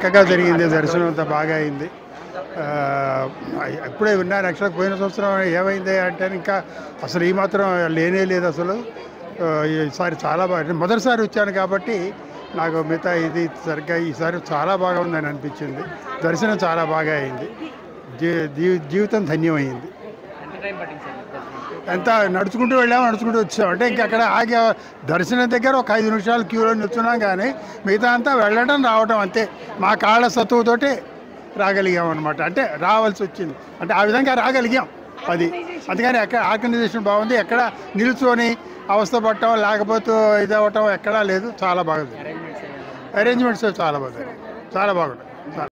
చక్కగా జరిగింది దర్శనం అంతా బాగా అయింది ఆ, ఇప్పుడే విన్నాను యాక్చువల్గా పోయిన సంవత్సరం ఏమైంది అంటే ఇంకా అసలు ఈ మాత్రం లేనే లేదు అసలు ఆ, ఈసారి చాలా బాగా మొదటిసారి వచ్చాను కాబట్టి నాకు మిగతా ఇది సరిగ్గా ఈసారి చాలా బాగా ఉందని అనిపించింది దర్శనం చాలా బాగా అయింది జీ జీ- జీవితం ధన్యమైంది ఎంత టైం పట్టింది సార్ మీకు దర్శనం? ఎంత నడుచుకుంటూ వెళ్ళాము నడుచుకుంటూ వచ్చాం అంటే ఇంక అక్కడ ఆగి దర్శనం దగ్గర ఒక ఐదు నిమిషాలు క్యూలో నిల్చున్నాం కానీ మిగతా అంతా వెళ్ళడం రావడం అంతే మా కాళ్ళ సత్తువుతోటి రాగలిగాం అనమాట అంటే రావాల్సి వచ్చింది అంటే ఆ విధంగా రాగలిగాం అది అందుకని ఎక్కడ ఆర్గనైజేషన్ బాగుంది ఎక్కడ నిల్చొని అవస్థ పట్టడం లేకపోతే ఇది అవ్వటం ఎక్కడా లేదు చాలా బాగుంది అరేంజ్మెంట్స్ ఏమైనా అరేంజ్మెంట్స్ చాలా బాగుంది చాలా బాగుంది చాలా